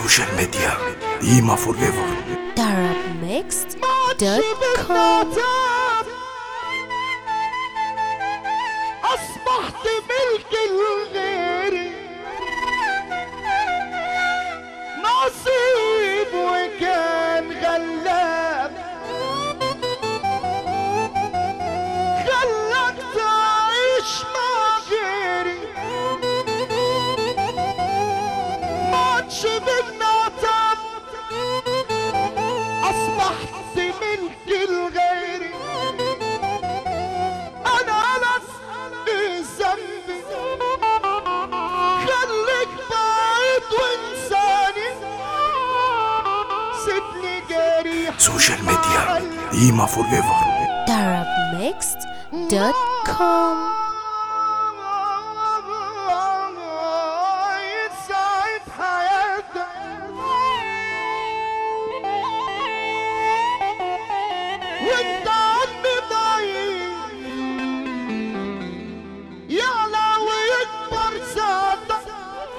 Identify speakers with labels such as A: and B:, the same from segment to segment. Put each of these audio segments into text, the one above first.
A: سوشيال ميديا ديما فور ايفر
B: darabmixed.com
C: أصبحت ملك الغير نصيب وكان غلاب خلك تعيش مع غيري ماتش بالنعتاب أصبحت ملك الغير أنا ألف بذنبي خليك بعيد وإنساني سيبني جريح
A: سوشيال ميديا ديما فور ايفر
B: darabmixed.com
C: يسعد حياتك وانت عني بعيد يعلى ويكبر ذاتك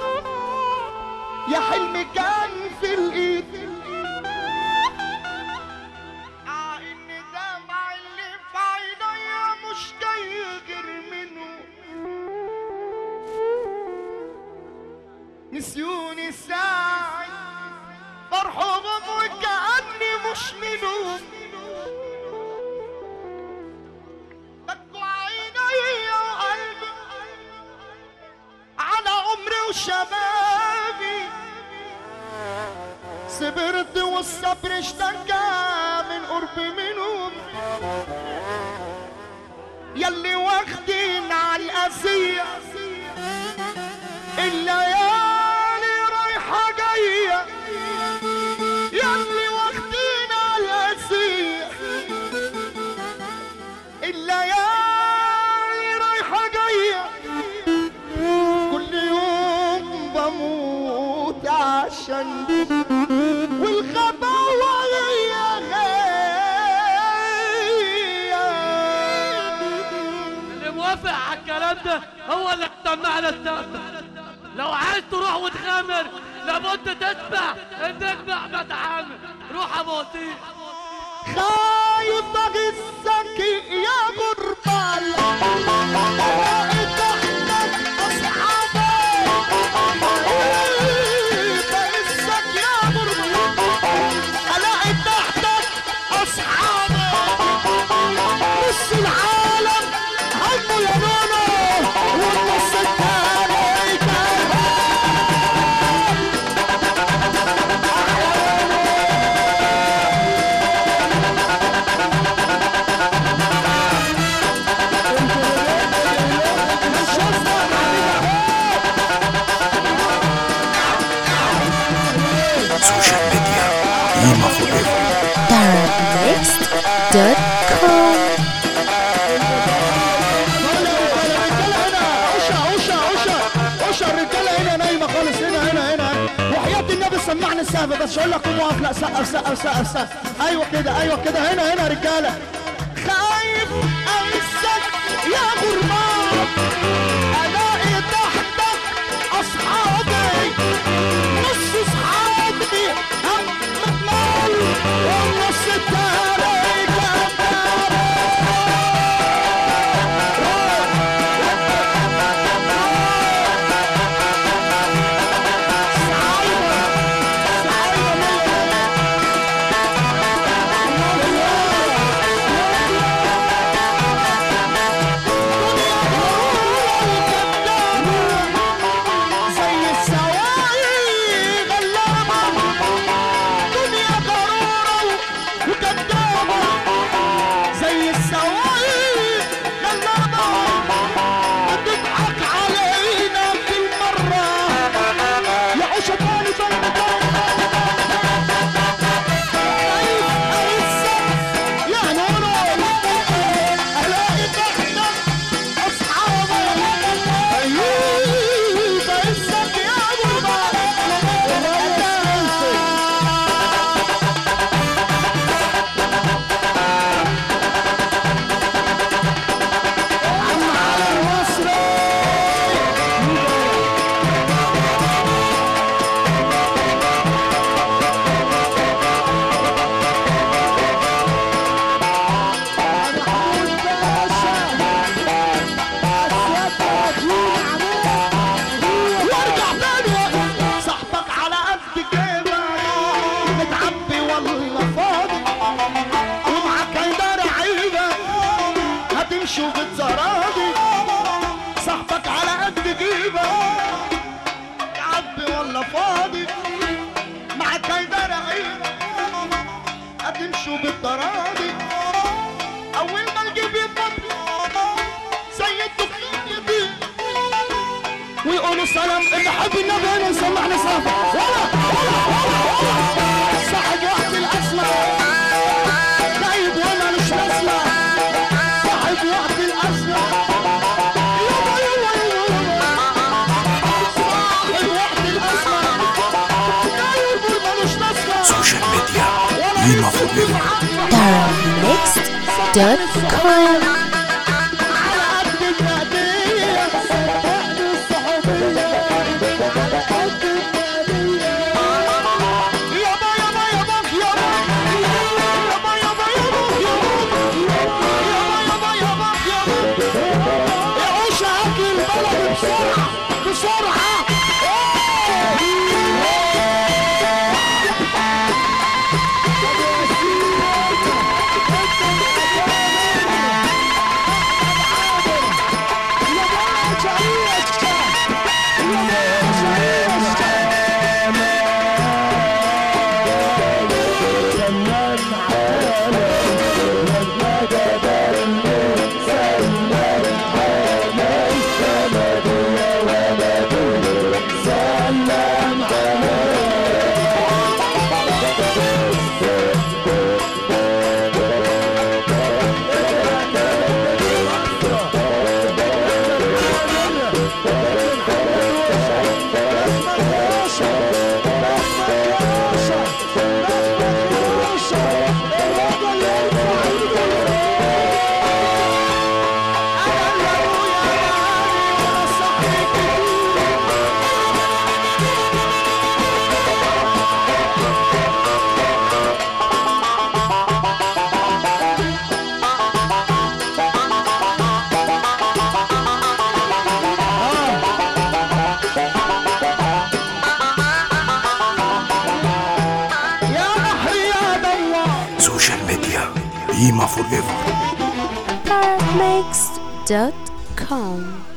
C: يا حلمي كان في الايد آه إن دمع اللي في عينيا مش جاي غير منه نسيوني ساعد فرحهم وكأني مش منهم بكوا عيني وقلبي على عمري وشبابي صبرت والصبر اشتكى من قرب منهم يلي واخدين على الأذية الليالي رايحة جاية يلي واخدين على الأذية الليالي رايحة جاية كل يوم بموت عشان والغباوة هي غاية
D: اللي موافق على الكلام ده هو اللي سمعنا السقف لو عايز تروح وتغامر لابد تتبع النجم احمد عامر روح ابو وطيق
C: خايف اغزك يا غربال الاقي تحتك اصحابي خايف اغزك يا غربال الاقي تحتك اصحابي نص العالم همه يا نونو والنص التاني كان
A: سوشيال ميديا ديما فور ايفر
B: darabmixed.com
C: الرجاله هنا نايمه خالص هنا هنا هنا وحياة النبي سمعني السقف بس اقول لك قوم واقف لا سقف سقف سقف سقف ايوه كده ايوه كده هنا هنا رجاله خايف انسك يا غربان الاقي تحتك اصحابي نص اصحابي هم مال والنص التاني كمان شوف الزرادي صاحبك على قد جيبك عبي ولا فاضي معك هيدا رقيب هتمشوا بالضرادي اول ما الجيب يفضي زي الدخان يبيض ويقولوا سلام اللي حب النبي هنا يسمعني صافي ولا ولا ولا ولا صاحب وقت الأزمة جايب ومالوش لازمة صاحب وقت الأزمة يابا يابا يابا يابا صاحب وقت الأزمة جايب ومالوش لازمة
A: سوشيال ميديا قيمة فور ايفر
B: Darkmixed.com
C: على قد النادية قد الصحوبية قد النادية يابا يابا يابا يابا يابا يابا يابا يابا يابا يابا يابا يا عوشة هاكل البلد بسرعة بسرعة يا بحر يا دوار
A: سوشيال ميديا قيمة فور ايفر
B: Darkmixed.com